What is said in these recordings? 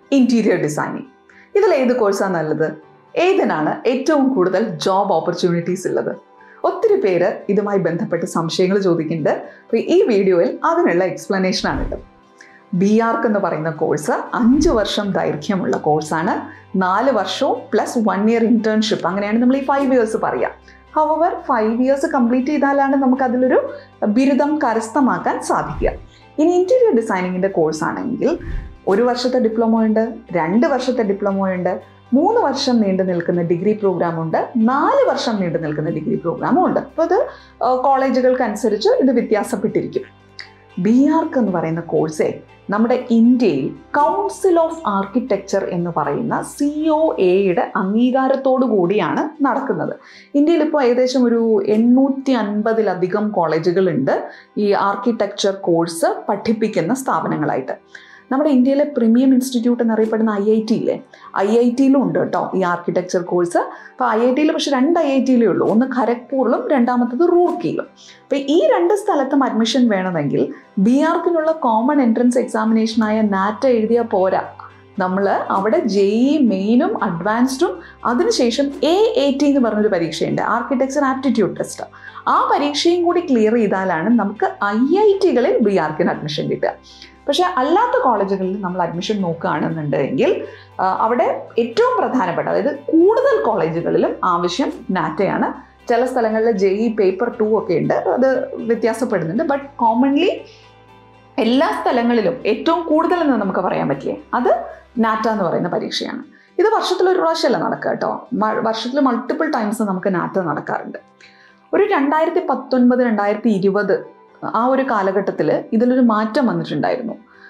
interior designing ഇതിൽ ഏത് കോഴ്സാണ് നല്ലത് ഏതിനാണ് ഏറ്റവും കൂടുതൽ ജോബ് ഓപ്പർച്യൂണിറ്റീസ് ഉള്ളത് ഒത്തിരി പേര് ഇതുമായി ബന്ധപ്പെട്ട് സംശയങ്ങൾ ചോദിക്കുന്നുണ്ട് അപ്പോൾ ഈ വീഡിയോയിൽ അതിനുള്ള എക്സ്പ്ലനേഷൻ ആണിത് ബി ആർക്ക് എന്ന് പറയുന്ന കോഴ്സ് അഞ്ച് വർഷം ദൈർഘ്യമുള്ള കോഴ്സാണ് നാല് വർഷവും പ്ലസ് വൺ ഇയർ ഇന്റേൺഷിപ്പ് അങ്ങനെയാണ് നമ്മൾ ഈ ഫൈവ് ഇയേഴ്സ് പറയുക ഹവർ ഫൈവ് ഇയേഴ്സ് കംപ്ലീറ്റ് ചെയ്താലാണ് നമുക്ക് അതിലൊരു ബിരുദം കരസ്ഥമാക്കാൻ സാധിക്കുക ഇനി ഇന്റീരിയർ ഡിസൈനിങ്ങിൻ്റെ കോഴ്സ് ആണെങ്കിൽ ഒരു വർഷത്തെ ഡിപ്ലോമ ഉണ്ട് രണ്ട് വർഷത്തെ ഡിപ്ലോമ ഉണ്ട് മൂന്ന് വർഷം നീണ്ടു നിൽക്കുന്ന ഡിഗ്രി പ്രോഗ്രാം ഉണ്ട് നാല് വർഷം നീണ്ടു നിൽക്കുന്ന ഡിഗ്രി പ്രോഗ്രാമും ഉണ്ട് അപ്പോൾ അത് കോളേജുകൾക്ക് അനുസരിച്ച് ഇത് വ്യത്യാസപ്പെട്ടിരിക്കും ബി ആർക്ക് എന്ന് പറയുന്ന കോഴ്സേ നമ്മുടെ ഇന്ത്യയിൽ കൗൺസിൽ ഓഫ് ആർക്കിടെക്ചർ എന്ന് പറയുന്ന സി ഒ എയുടെ അംഗീകാരത്തോടു കൂടിയാണ് നടക്കുന്നത് ഇന്ത്യയിൽ ഇപ്പോൾ ഏകദേശം ഒരു എണ്ണൂറ്റി അൻപതിലധികം കോളേജുകളുണ്ട് ഈ ആർക്കിടെക്ചർ കോഴ്സ് പഠിപ്പിക്കുന്ന സ്ഥാപനങ്ങളായിട്ട് നമ്മുടെ ഇന്ത്യയിലെ പ്രീമിയം ഇൻസ്റ്റിറ്റ്യൂട്ട് എന്നറിയപ്പെടുന്ന ഐ ഐ ടി ഇല്ലേ ഐ ഐ ടിയിലും ഉണ്ട് കേട്ടോ ഈ ആർക്കിടെക്ചർ കോഴ്സ് അപ്പോൾ ഐ ഐ ടിയിൽ പക്ഷേ രണ്ട് ഐ ഐ ടിയിലേ ഉള്ളൂ ഒന്ന് ഖരഗ്പൂറിലും രണ്ടാമത്തത് റൂർക്കിയിലും അപ്പോൾ ഈ രണ്ട് സ്ഥലത്തും അഡ്മിഷൻ വേണമെങ്കിൽ ബി ആർക്കിനുള്ള കോമൺ എൻട്രൻസ് എക്സാമിനേഷനായ നാറ്റ എഴുതിയാൽ പോരാ നമ്മൾ അവിടെ ജെ ഇ മെയിനും അഡ്വാൻസ്ഡും അതിനുശേഷം എ എ ടി എന്ന് പറഞ്ഞൊരു പരീക്ഷയുണ്ട് ആർക്കിടെക്ചർ ആപ്റ്റിറ്റ്യൂഡ് ടെസ്റ്റ് ആ പരീക്ഷയും കൂടി ക്ലിയർ ചെയ്താലാണ് നമുക്ക് ഐ ഐ ടികളിൽ ബി ആർക്കിന് അഡ്മിഷൻ കിട്ടുക പക്ഷേ അല്ലാത്ത കോളേജുകളിൽ നമ്മൾ അഡ്മിഷൻ നോക്കുകയാണെന്നുണ്ടെങ്കിൽ അവിടെ ഏറ്റവും പ്രധാനപ്പെട്ട അതായത് കൂടുതൽ കോളേജുകളിലും ആവശ്യം നാറ്റയാണ് ചില സ്ഥലങ്ങളിൽ ജെ ഇ പേപ്പർ ടു ഒക്കെ ഉണ്ട് അത് വ്യത്യാസപ്പെടുന്നുണ്ട് ബട്ട് കോമൺലി എല്ലാ സ്ഥലങ്ങളിലും ഏറ്റവും കൂടുതൽ എന്ന് നമുക്ക് പറയാൻ പറ്റില്ലേ അത് നാറ്റ എന്ന് പറയുന്ന പരീക്ഷയാണ് ഇത് വർഷത്തിൽ ഒരു പ്രാവശ്യമല്ല നടക്കുക കേട്ടോ വർഷത്തിൽ മൾട്ടിപ്പിൾ ടൈംസ് നമുക്ക് നാറ്റ നടക്കാറുണ്ട് ഒരു രണ്ടായിരത്തി പത്തൊൻപത് രണ്ടായിരത്തി ഇരുപത് ആ ഒരു കാലഘട്ടത്തിൽ ഇതിലൊരു മാറ്റം വന്നിട്ടുണ്ടായിരുന്നു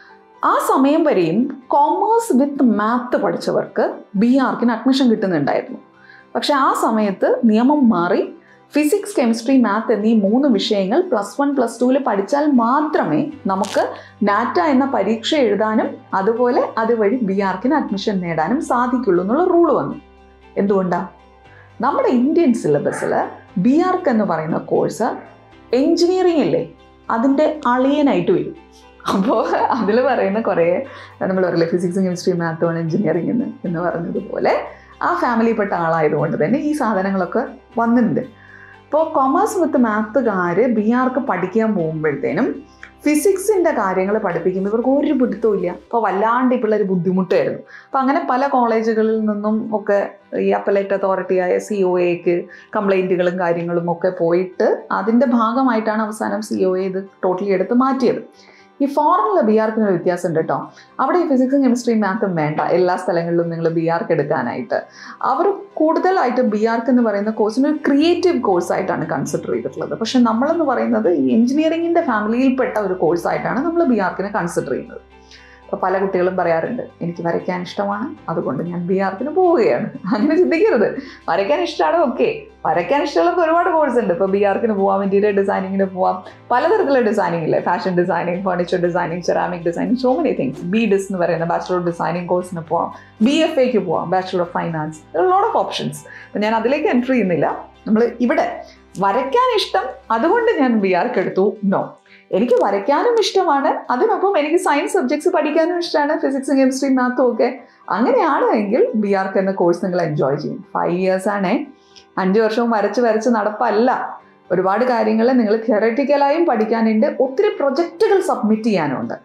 ആ സമയം വരെയും കോമേഴ്സ് വിത്ത് മാത്ത് പഠിച്ചവർക്ക് ബി ആർക്കിന് അഡ്മിഷൻ കിട്ടുന്നുണ്ടായിരുന്നു പക്ഷെ ആ സമയത്ത് നിയമം മാറി ഫിസിക്സ് കെമിസ്ട്രി മാത്ത് എന്നീ മൂന്ന് വിഷയങ്ങൾ പ്ലസ് വൺ പ്ലസ് ടുവിൽ പഠിച്ചാൽ മാത്രമേ നമുക്ക് നാറ്റ എന്ന പരീക്ഷ എഴുതാനും അതുപോലെ അതുവഴി ബി ആർക്കിന് അഡ്മിഷൻ നേടാനും സാധിക്കുള്ളൂ എന്നുള്ള റൂൾ വന്നു എന്തുകൊണ്ടാണ് നമ്മുടെ ഇന്ത്യൻ സിലബസിൽ ബി ആർക്ക് എന്ന് പറയുന്ന കോഴ്സ് എൻജിനീയറിംഗ് ഇല്ലേ അതിൻ്റെ അളിയനായിട്ട് വരും അപ്പോൾ അതിൽ പറയുന്ന കുറേ നമ്മൾ പറയില്ലേ ഫിസിക്സും കെമിസ്ട്രിയും മാത്തുമാണ് എഞ്ചിനീയറിംഗ് എന്ന് എന്ന് പറഞ്ഞതുപോലെ ആ ഫാമിലിയിൽപ്പെട്ട ആളായതുകൊണ്ട് തന്നെ ഈ സാധനങ്ങളൊക്കെ വന്നിട്ടുണ്ട് അപ്പോൾ കൊമേഴ്സ് വിത്ത് മാത്തുകാർ ബി ആർക്ക് പഠിക്കാൻ പോകുമ്പോഴത്തേനും ഫിസിക്സിൻ്റെ കാര്യങ്ങൾ പഠിപ്പിക്കുമ്പോൾ ഇവർക്ക് ഒരു പിടുത്തവും ഇല്ല അപ്പോൾ വല്ലാണ്ട് ഈ പിള്ളേർ ബുദ്ധിമുട്ടായിരുന്നു അപ്പോൾ അങ്ങനെ പല കോളേജുകളിൽ നിന്നും ഒക്കെ ഈ അപ്പലേറ്റ് അതോറിറ്റിയായ സി ഒ എക്ക് കംപ്ലൈൻറ്റുകളും കാര്യങ്ങളും ഒക്കെ പോയിട്ട് അതിൻ്റെ ഭാഗമായിട്ടാണ് അവസാനം സി ഒ എ ഇത് ടോട്ടലി എടുത്ത് മാറ്റിയത് ഈ ഫോറിനിലെ ബി ആർക്കിന് വ്യത്യാസം ഉണ്ട് കേട്ടോ അവിടെ ഈ ഫിസിക്സും കെമിസ്ട്രിയും മാത്തും വേണ്ട എല്ലാ സ്ഥലങ്ങളിലും നിങ്ങൾ ബി ആർക്ക് എടുക്കാനായിട്ട് അവർ കൂടുതലായിട്ട് ബി ആർക്ക് എന്ന് പറയുന്ന കോഴ്സിന് ഒരു ക്രിയേറ്റീവ് കോഴ്സായിട്ടാണ് കൺസിഡർ ചെയ്തിട്ടുള്ളത് പക്ഷെ നമ്മളെന്ന് പറയുന്നത് ഈ എഞ്ചിനീയറിംഗിൻ്റെ ഫാമിലിയിൽപ്പെട്ട ഒരു കോഴ്സായിട്ടാണ് നമ്മൾ ബി ആർക്കിനെ കൺസിഡർ ചെയ്യുന്നത് അപ്പോൾ പല കുട്ടികളും പറയാറുണ്ട് എനിക്ക് വരയ്ക്കാൻ ഇഷ്ടമാണ് അതുകൊണ്ട് ഞാൻ ബി ആർക്കിന് പോവുകയാണ് അങ്ങനെ ചിന്തിക്കരുത് വരയ്ക്കാൻ ഇഷ്ടമാണ് ഓക്കെ വരയ്ക്കാൻ ഇഷ്ടമുള്ളവർക്ക് ഒരുപാട് കോഴ്സ് ഉണ്ട് ഇപ്പോൾ ബി ആർക്കിന് പോവാം ഇൻറ്റീരിയർ ഡിസൈനിങ്ങിന് പോവാം പലതരത്തിലുള്ള ഡിസൈനിങ് ഇല്ലേ fashion designing furniture designing ceramic designing so many things B Des എന്ന് പറയുന്ന ബാച്ചുലർ ഓഫ് ഡിസൈനിങ് കോഴ്സിന് പോവാം ബി എഫ് എക്ക് പോവാം bachelor of finance lot of options അപ്പം ഞാൻ അതിലേക്ക് എൻട്രി ചെയ്യുന്നില്ല നമ്മൾ ഇവിടെ വരയ്ക്കാൻ ഇഷ്ടം അതുകൊണ്ട് ഞാൻ ബി ആർക്ക് എടുത്തു നോ എനിക്ക് വരയ്ക്കാനും ഇഷ്ടമാണ് അതിനൊപ്പം എനിക്ക് സയൻസ് സബ്ജക്ട്സ് പഠിക്കാനും ഇഷ്ടമാണ് ഫിസിക്സും കെമിസ്ട്രി മാത്തും ഒക്കെ അങ്ങനെയാണ് എങ്കിൽ ബി ആർക്ക് എന്ന കോഴ്സ് നിങ്ങൾ എൻജോയ് ചെയ്യും ഫൈവ് ഇയേഴ്സ് ആണേ അഞ്ച് വർഷവും വരച്ച് വരച്ച് നടപ്പല്ല ഒരുപാട് കാര്യങ്ങൾ നിങ്ങൾ തിയററ്റിക്കലായും പഠിക്കാനുണ്ട് ഒത്തിരി പ്രൊജക്റ്റുകൾ സബ്മിറ്റ് ചെയ്യാനുണ്ട്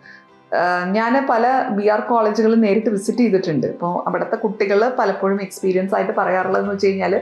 ഞാൻ പല ബി ആർ കോളേജുകൾ നേരിട്ട് വിസിറ്റ് ചെയ്തിട്ടുണ്ട് അപ്പോൾ അവിടുത്തെ കുട്ടികൾ പലപ്പോഴും എക്സ്പീരിയൻസ് ആയിട്ട് പറയാറുള്ളതെന്ന് വെച്ച് കഴിഞ്ഞാൽ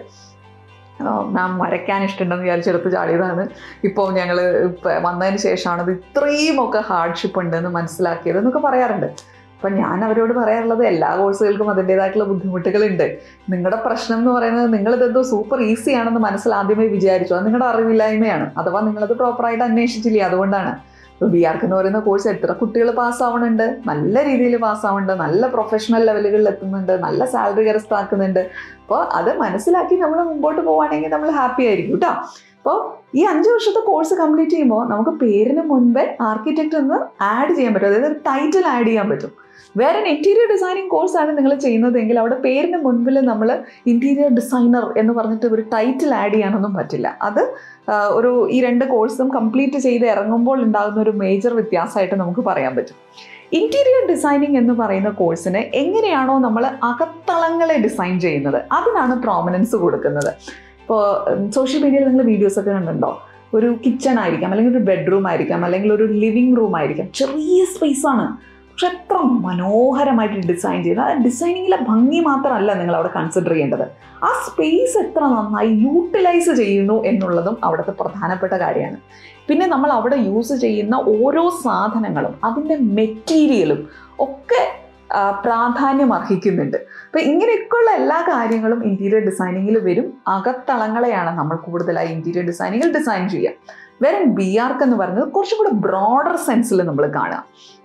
മാം വരയ്ക്കാൻ ഇഷ്ടമുണ്ടെന്ന് വിചാരിച്ചെടുത്ത് ചാടിയതാണ് ഇപ്പോൾ ഞങ്ങൾ വന്നതിന് ശേഷമാണ് ഇത് ഇത്രയും ഒക്കെ ഹാർഡ്ഷിപ്പ് ഉണ്ടെന്ന് മനസ്സിലാക്കിയത് എന്നൊക്കെ പറയാറുണ്ട് അപ്പം ഞാൻ അവരോട് പറയാറുള്ളത് എല്ലാ കോഴ്സുകൾക്കും അതിൻ്റേതായിട്ടുള്ള ബുദ്ധിമുട്ടുകളുണ്ട് നിങ്ങളുടെ പ്രശ്നം എന്ന് പറയുന്നത് നിങ്ങളിതെന്തോ സൂപ്പർ ഈസി ആണെന്ന് മനസ്സിൽ ആദ്യമേ വിചാരിച്ചു അത് നിങ്ങളുടെ അറിവില്ലായ്മയാണ് അഥവാ നിങ്ങളത് പ്രോപ്പറായിട്ട് അന്വേഷിച്ചില്ലേ അതുകൊണ്ടാണ് ഇപ്പോൾ ബി ആർക്ക് എന്ന് പറയുന്ന കോഴ്സ് എത്ര കുട്ടികൾ പാസ്സാവുന്നുണ്ട് നല്ല രീതിയിൽ പാസ്സാവുന്നുണ്ട് നല്ല പ്രൊഫഷണൽ ലെവലുകളിൽ എത്തുന്നുണ്ട് നല്ല സാലറി കരസ്ഥാക്കുന്നുണ്ട് അപ്പോൾ അത് മനസ്സിലാക്കി നമ്മൾ മുമ്പോട്ട് പോവുകയാണെങ്കിൽ നമ്മൾ ഹാപ്പി ആയിരിക്കും കേട്ടോ അപ്പോൾ അപ്പോൾ ഈ അഞ്ച് വർഷത്തെ കോഴ്സ് കംപ്ലീറ്റ് ചെയ്യുമ്പോൾ നമുക്ക് പേരിന് മുൻപേ ആർക്കിടെക്ട് എന്ന് ആഡ് ചെയ്യാൻ പറ്റും അതായത് ഒരു ടൈറ്റിൽ ആഡ് ചെയ്യാൻ പറ്റും വേറെ ഒരു ഇൻറ്റീരിയർ ഡിസൈനിങ് കോഴ്സാണ് നിങ്ങൾ ചെയ്യുന്നതെങ്കിൽ അവിടെ പേരിന് മുൻപിൽ നമ്മൾ ഇൻറ്റീരിയർ ഡിസൈനർ എന്ന് പറഞ്ഞിട്ട് ഒരു ടൈറ്റിൽ ആഡ് ചെയ്യാനൊന്നും പറ്റില്ല അത് ആ, ഒരു ഈ രണ്ട് കോഴ്സും കംപ്ലീറ്റ് ചെയ്ത് ഇറങ്ങുമ്പോൾ ഉണ്ടാകുന്ന ഒരു മേജർ വ്യത്യാസമായിട്ട് നമുക്ക് പറയാൻ പറ്റും ഇൻറ്റീരിയർ ഡിസൈനിങ് എന്ന് പറയുന്ന കോഴ്സിന് എങ്ങനെയാണോ നമ്മൾ അകത്തളങ്ങളെ ഡിസൈൻ ചെയ്യുന്നത് അതിനാണ് പ്രോമിനൻസ് കൊടുക്കുന്നത് ഇപ്പോൾ സോഷ്യൽ മീഡിയയിൽ നിങ്ങൾ വീഡിയോസ് ഒക്കെ കണ്ടിട്ടുണ്ടോ ഒരു കിച്ചൺ ആയിരിക്കാം അല്ലെങ്കിൽ ഒരു ബെഡ്റൂം ആയിരിക്കാം അല്ലെങ്കിൽ ഒരു ലിവിങ് റൂം ആയിരിക്കാം ചെറിയ സ്പേസ് ആണ് പക്ഷെ എത്ര മനോഹരമായിട്ട് ഡിസൈൻ ചെയ്ത് ആ ഡിസൈനിങ്ങിലെ ഭംഗി മാത്രമല്ല നിങ്ങൾ അവിടെ കൺസിഡർ ചെയ്യേണ്ടത് ആ സ്പേസ് എത്ര നന്നായി യൂട്ടിലൈസ് ചെയ്യുന്നു എന്നുള്ളതും അവിടുത്തെ പ്രധാനപ്പെട്ട കാര്യമാണ് പിന്നെ നമ്മൾ അവിടെ യൂസ് ചെയ്യുന്ന ഓരോ സാധനങ്ങളും അതിൻ്റെ മെറ്റീരിയലും ഒക്കെ ആ, പ്രാധാന്യം അർഹിക്കുന്നുണ്ട് അപ്പം ഇങ്ങനെയൊക്കെയുള്ള എല്ലാ കാര്യങ്ങളും ഇൻറ്റീരിയർ ഡിസൈനിങ്ങിൽ വരും അകത്തളങ്ങളെയാണ് നമ്മൾ കൂടുതലായി ഇൻറ്റീരിയർ ഡിസൈനിങ്ങിൽ ഡിസൈൻ ചെയ്യുക വേറെ ബി ആർക്ക് എന്ന് പറയുന്നത് കുറച്ചും കൂടെ ബ്രോഡർ സെൻസിൽ നമ്മൾ കാണുക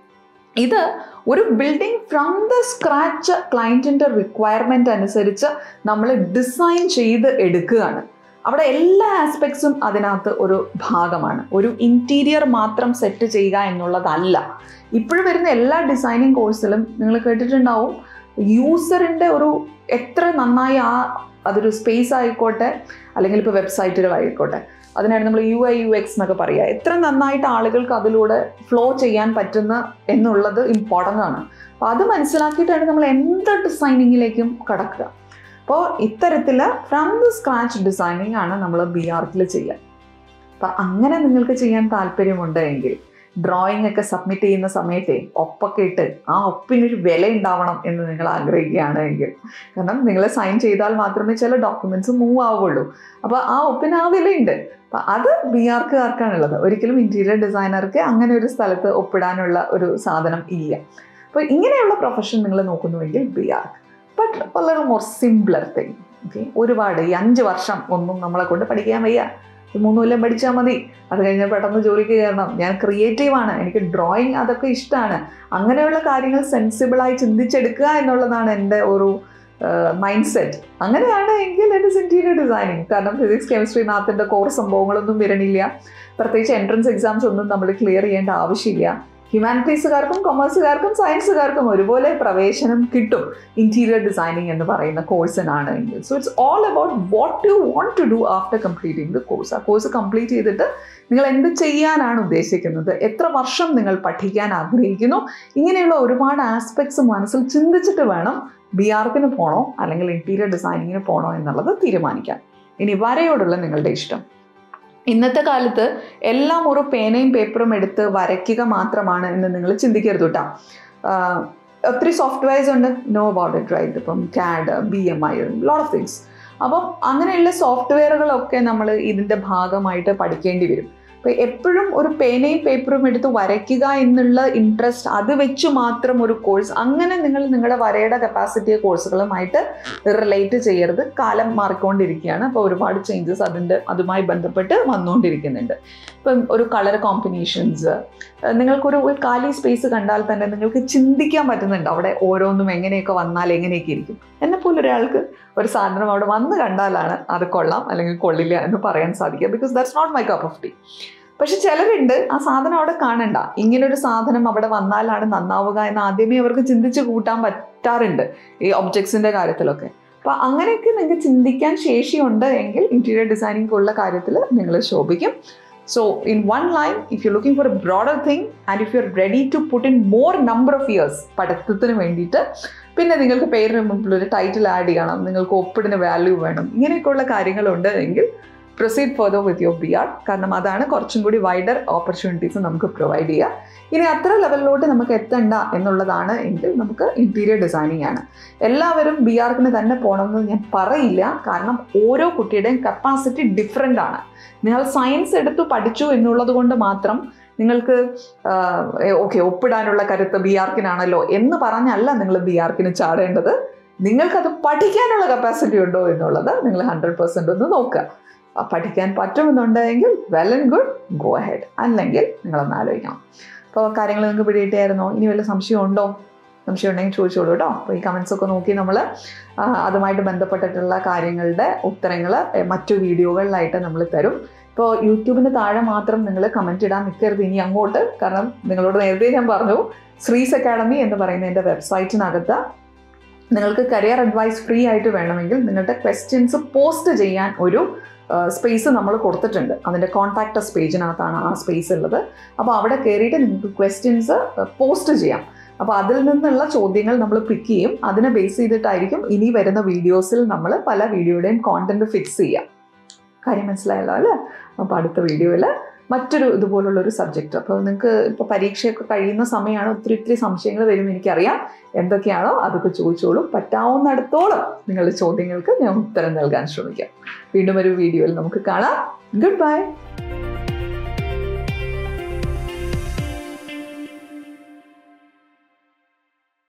ഇത് ഒരു ബിൽഡിംഗ് ഫ്രം ദ സ്ക്രാച്ച് ക്ലയൻറ്റിൻ്റെ റിക്വയർമെൻറ്റ് അനുസരിച്ച് നമ്മൾ ഡിസൈൻ ചെയ്ത് എടുക്കുകയാണ് അവിടെ എല്ലാ ആസ്പെക്ട്സും അതിനകത്ത് ഒരു ഭാഗമാണ് ഒരു ഇൻറ്റീരിയർ മാത്രം സെറ്റ് ചെയ്യുക എന്നുള്ളതല്ല ഇപ്പോഴും വരുന്ന എല്ലാ ഡിസൈനിങ് കോഴ്സിലും നിങ്ങൾ കേട്ടിട്ടുണ്ടാവും യൂസറിൻ്റെ ഒരു എത്ര നന്നായി ആ അതൊരു സ്പേസ് ആയിക്കോട്ടെ അല്ലെങ്കിൽ ഇപ്പോൾ വെബ്സൈറ്റുകളായിക്കോട്ടെ അതിനാണ് നമ്മൾ യു ഐ യു എക്സ് എന്നൊക്കെ പറയുക എത്ര നന്നായിട്ട് ആളുകൾക്ക് അതിലൂടെ ഫ്ലോ ചെയ്യാൻ പറ്റുന്ന എന്നുള്ളത് ഇമ്പോർട്ടൻ്റ് ആണ് അപ്പോൾ അത് മനസ്സിലാക്കിയിട്ടാണ് നമ്മൾ എന്ത് ഡിസൈനിങ്ങിലേക്കും കടക്കുക അപ്പോൾ ഇത്തരത്തിൽ ഫ്രം ദ സ്ക്രാച്ച് ഡിസൈനിങ് ആണ് നമ്മൾ ബി ആർക്കിൽ ചെയ്യുക അപ്പം അങ്ങനെ നിങ്ങൾക്ക് ചെയ്യാൻ താല്പര്യമുണ്ട് എങ്കിൽ ഡ്രോയിങ് ഒക്കെ സബ്മിറ്റ് ചെയ്യുന്ന സമയത്തെ ഒപ്പൊക്കെ ഇട്ട് ആ ഒപ്പിനൊരു വില ഉണ്ടാവണം എന്ന് നിങ്ങൾ ആഗ്രഹിക്കുകയാണ് എങ്കിൽ കാരണം നിങ്ങൾ സൈൻ ചെയ്താൽ മാത്രമേ ചില ഡോക്യുമെൻറ്റ്സ് മൂവ് ആവുകയുള്ളൂ അപ്പോൾ ആ ഒപ്പിന് ആ വിലയുണ്ട് അപ്പം അത് ബി ആർക്കുകാർക്കാണുള്ളത് ഒരിക്കലും ഇൻറ്റീരിയർ ഡിസൈനർക്ക് അങ്ങനെ ഒരു സ്ഥലത്ത് ഒപ്പിടാനുള്ള ഒരു സാധനം ഇല്ല അപ്പോൾ ഇങ്ങനെയുള്ള പ്രൊഫഷൻ നിങ്ങൾ നോക്കുന്നുവെങ്കിൽ ബി ആർക്ക് ബട്ട് വളരെ മോർ സിംപ്ലർ തിങ് ഓക്കെ ഒരുപാട് ഈ അഞ്ച് വർഷം ഒന്നും നമ്മളെ കൊണ്ട് പഠിക്കാൻ വയ്യ ഈ മൂന്ന് കൊല്ലം പഠിച്ചാൽ മതി അത് കഴിഞ്ഞാൽ പെട്ടെന്ന് ജോലിക്ക് കയറണം ഞാൻ ക്രിയേറ്റീവാണ് എനിക്ക് ഡ്രോയിങ് അതൊക്കെ ഇഷ്ടമാണ് അങ്ങനെയുള്ള കാര്യങ്ങൾ സെൻസിബിളായി ചിന്തിച്ചെടുക്കുക എന്നുള്ളതാണ് എൻ്റെ ഒരു മൈൻഡ് സെറ്റ് അങ്ങനെയാണ് എങ്കിൽ ഇറ്റ് ഇസ് ഇൻറ്റീരിയർ ഡിസൈനിങ് കാരണം ഫിസിക്സ് കെമിസ്ട്രി മാത്തിൻ്റെ കോർ സംഭവങ്ങളൊന്നും വരണില്ല പ്രത്യേകിച്ച് എൻട്രൻസ് എക്സാംസ് ഒന്നും നമ്മൾ ക്ലിയർ ചെയ്യേണ്ട ആവശ്യമില്ല ഹ്യൂമാനിറ്റീസുകാർക്കും കൊമേഴ്സുകാർക്കും സയൻസുകാർക്കും ഒരുപോലെ പ്രവേശനം കിട്ടും ഇൻറ്റീരിയർ ഡിസൈനിങ് എന്ന് പറയുന്ന കോഴ്സിനാണ് എങ്കിൽ so it's all about what you want to do after completing the course ആ കോഴ്സ് കംപ്ലീറ്റ് ചെയ്തിട്ട് നിങ്ങൾ എന്ത് ചെയ്യാനാണ് ഉദ്ദേശിക്കുന്നത് എത്ര വർഷം നിങ്ങൾ പഠിക്കാൻ ആഗ്രഹിക്കുന്നു ഇങ്ങനെയുള്ള ഒരുപാട് ആസ്പെക്ട്സ് മനസ്സിൽ ചിന്തിച്ചിട്ട് വേണം ബി ആർക്കിന് പോകണോ അല്ലെങ്കിൽ ഇൻറ്റീരിയർ ഡിസൈനിങ്ങിന് പോകണോ എന്നുള്ളത് തീരുമാനിക്കാൻ ഇനി വരയോടുള്ള നിങ്ങളുടെ ഇഷ്ടം ഇന്നത്തെ കാലത്ത് എല്ലാം ഒരു പേനയും പേപ്പറും എടുത്ത് വരയ്ക്കുക മാത്രമാണ് എന്ന് നിങ്ങൾ ചിന്തിക്കരുത് കേട്ടോ ആഹ് ഒത്തിരി സോഫ്റ്റ്വെയർസ് ഉണ്ട് നോ അബൌട്ട് ഇറ്റ് റൈറ്റ് ഇപ്പം CAD B M I lot of things അപ്പം അങ്ങനെയുള്ള സോഫ്റ്റ്വെയറുകളൊക്കെ നമ്മൾ ഇതിൻ്റെ ഭാഗമായിട്ട് പഠിക്കേണ്ടി വരും അപ്പോൾ എപ്പോഴും ഒരു പേനയും പേപ്പറും എടുത്ത് വരയ്ക്കുക എന്നുള്ള ഇൻട്രസ്റ്റ് അത് വെച്ച് മാത്രം ഒരു കോഴ്സ് അങ്ങനെ നിങ്ങൾ നിങ്ങളുടെ വരയുടെ കപ്പാസിറ്റിയെ കോഴ്സുകളുമായിട്ട് റിലേറ്റ് ചെയ്യരുത് കാലം മാറിക്കൊണ്ടിരിക്കുകയാണ് അപ്പോൾ ഒരുപാട് ചേഞ്ചസ് അതിൻ്റെ അതുമായി ബന്ധപ്പെട്ട് വന്നുകൊണ്ടിരിക്കുന്നുണ്ട് ഇപ്പം ഒരു കളർ കോമ്പിനേഷൻസ് നിങ്ങൾക്കൊരു ഒരു കാലി സ്പേസ് കണ്ടാൽ തന്നെ നിങ്ങൾക്ക് ചിന്തിക്കാൻ പറ്റുന്നുണ്ട് അവിടെ ഓരോന്നും എങ്ങനെയൊക്കെ വന്നാൽ എങ്ങനെയൊക്കെ ഇരിക്കും എന്നെ പോലെ ഒരാൾക്ക് ഒരു സാധനം അവിടെ വന്ന് കണ്ടാലാണ് അത് കൊള്ളാം അല്ലെങ്കിൽ കൊള്ളില്ല എന്ന് പറയാൻ സാധിക്കുക because that's not my cup of tea പക്ഷെ ചിലരുണ്ട് ആ സാധനം അവിടെ കാണണ്ട ഇങ്ങനൊരു സാധനം അവിടെ വന്നാലാണ് നന്നാവുക എന്ന് ആദ്യമേ അവർക്ക് ചിന്തിച്ച് കൂട്ടാൻ പറ്റാറുണ്ട് ഈ ഒബ്ജക്ട്സിൻ്റെ കാര്യത്തിലൊക്കെ അപ്പോൾ അങ്ങനെയൊക്കെ നിങ്ങൾക്ക് ചിന്തിക്കാൻ ശേഷിയുണ്ട് എങ്കിൽ ഇൻറ്റീരിയർ ഡിസൈനിങ് പോലുള്ള കാര്യത്തിൽ നിങ്ങൾ ശോഭിക്കും so in one line if you looking for a broader thing and if you are ready to put in more number of years പഠിത്തത്തിന് വേണ്ടിയിട്ട് പിന്നെ നിങ്ങൾക്ക് പേരിന് മുമ്പിൽ ഒരു ടൈറ്റിൽ ആഡ് ചെയ്യണം നിങ്ങൾക്ക് ഒപ്പിടിന് വാല്യൂ വേണം ഇങ്ങനെയൊക്കെയുള്ള കാര്യങ്ങളുണ്ട് എങ്കിൽ proceed further with your B R കാരണം അതാണ് കുറച്ചും കൂടി വൈഡർ ഓപ്പർച്യൂണിറ്റീസ് നമുക്ക് പ്രൊവൈഡ് ചെയ്യുക ഇനി അത്ര ലെവലിലോട്ട് നമുക്ക് എത്തണ്ട എന്നുള്ളതാണ് എങ്കിൽ നമുക്ക് ഇൻറ്റീരിയർ ഡിസൈനിങ് ആണ് എല്ലാവരും ബി ആർക്കിന് തന്നെ പോകണമെന്ന് ഞാൻ പറയില്ല കാരണം ഓരോ കുട്ടിയുടെയും കപ്പാസിറ്റി ഡിഫറെൻ്റ് ആണ് നിങ്ങൾ സയൻസ് എടുത്തു പഠിച്ചു എന്നുള്ളത് കൊണ്ട് മാത്രം നിങ്ങൾക്ക് ഓക്കെ ഒപ്പിടാനുള്ള കരുത്ത് ബി ആർക്കിനാണല്ലോ എന്ന് പറഞ്ഞല്ല നിങ്ങൾ ബി ആർക്കിന് ചാടേണ്ടത് നിങ്ങൾക്കത് പഠിക്കാനുള്ള കപ്പാസിറ്റി ഉണ്ടോ എന്നുള്ളത് നിങ്ങൾ ഹൺഡ്രഡ് പെർസെൻ്റ് ഒന്ന് നോക്കുക ആ പഠിക്കാൻ പറ്റുമെന്നുണ്ടെങ്കിൽ well and good go ahead അല്ലെങ്കിൽ നിങ്ങളൊന്ന് ആലോചിക്കണം അപ്പോൾ കാര്യങ്ങൾ നിങ്ങൾക്ക് പിടിയിട്ടായിരുന്നോ ഇനി വല്ല സംശയം ഉണ്ടോ സംശയം ഉണ്ടെങ്കിൽ ചോദിച്ചോളൂ കേട്ടോ അപ്പോൾ ഈ കമൻസ് ഒക്കെ നോക്കി നമ്മൾ അതുമായിട്ട് ബന്ധപ്പെട്ടിട്ടുള്ള കാര്യങ്ങളുടെ ഉത്തരങ്ങൾ മറ്റു വീഡിയോകളിലായിട്ട് നമ്മൾ തരും ഇപ്പോൾ യൂട്യൂബിന് താഴെ മാത്രം നിങ്ങൾ കമൻറ്റ് ഇടാൻ നിൽക്കരുത് ഇനി അങ്ങോട്ട് കാരണം നിങ്ങളോട് നേരത്തെ ഞാൻ പറഞ്ഞു ശ്രീസ് അക്കാഡമി എന്ന് പറയുന്ന എൻ്റെ വെബ്സൈറ്റിനകത്ത് നിങ്ങൾക്ക് കരിയർ അഡ്വൈസ് ഫ്രീ ആയിട്ട് വേണമെങ്കിൽ നിങ്ങളുടെ ക്വസ്റ്റ്യൻസ് പോസ്റ്റ് ചെയ്യാൻ ഒരു സ്പേസ് നമ്മൾ കൊടുത്തിട്ടുണ്ട് അതിൻ്റെ കോൺടാക്ടസ് പേജിനകത്താണ് ആ സ്പേസ് ഉള്ളത് അപ്പോൾ അവിടെ കയറിയിട്ട് നിങ്ങൾക്ക് ക്വസ്റ്റ്യൻസ് പോസ്റ്റ് ചെയ്യാം അപ്പോൾ അതിൽ നിന്നുള്ള ചോദ്യങ്ങൾ നമ്മൾ പിക്ക് ചെയ്യും അതിനെ ബേസ് ചെയ്തിട്ടായിരിക്കും ഇനി വരുന്ന വീഡിയോസിൽ നമ്മൾ പല വീഡിയോയുടെയും കോണ്ടന്റ് ഫിക്സ് ചെയ്യാം കാര്യം മനസ്സിലായല്ലോ അല്ലേ അപ്പോൾ അടുത്ത വീഡിയോയിൽ മറ്റൊരു ഇതുപോലുള്ള ഒരു സബ്ജക്റ്റ് അപ്പോൾ നിങ്ങൾക്ക് ഇപ്പോൾ പരീക്ഷയൊക്കെ കഴിയുന്ന സമയമാണ് ഒത്തിരി ഒത്തിരി സംശയങ്ങൾ വരും എനിക്കറിയാം എന്തൊക്കെയാണോ അതൊക്കെ ചോദിച്ചോളൂ പറ്റാവുന്നിടത്തോളം നിങ്ങളുടെ ചോദ്യങ്ങൾക്ക് ഞാൻ ഉത്തരം നൽകാൻ ശ്രമിക്കാം വീണ്ടും ഒരു വീഡിയോയിൽ നമുക്ക് കാണാം ഗുഡ് ബൈ